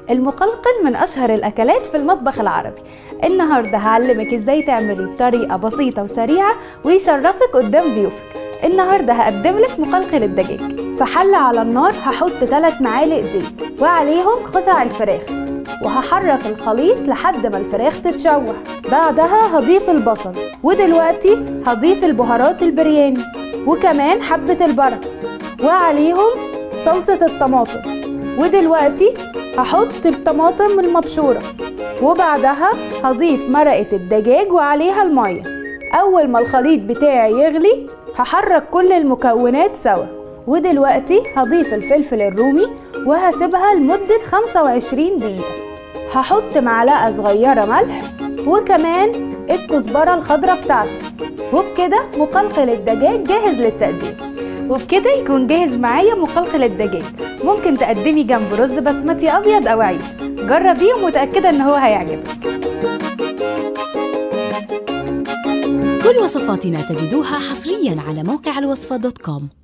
المقلقل من أشهر الأكلات في المطبخ العربي النهاردة هعلمك إزاي تعمليه بطريقة بسيطة وسريعة ويشرفك قدام ضيوفك النهاردة هقدم لك مقلقل الدجاج في حلة على النار هحط 3 معالق زيت وعليهم قطع الفراخ وهحرك الخليط لحد ما الفراخ تتشوح بعدها هضيف البصل ودلوقتي هضيف البهارات البرياني وكمان حبة البركة وعليهم صلصة الطماطم ودلوقتي هحط الطماطم المبشورة وبعدها هضيف مرقة الدجاج وعليها المية أول ما الخليط بتاعي يغلي هحرك كل المكونات سوا ودلوقتي هضيف الفلفل الرومي وهسيبها لمدة 25 دقيقة هحط معلقة صغيرة ملح وكمان الكزبرة الخضراء بتاعتي وبكده مقلقل الدجاج جاهز للتقديم وبكده يكون جاهز معايا مقلقل الدجاج ممكن تقدمي جنبه رز بسمتي ابيض او عيش جربيه ومتاكده ان هو هيعجبك كل وصفاتنا تجدوها حصريا على موقع الوصفة دوت كوم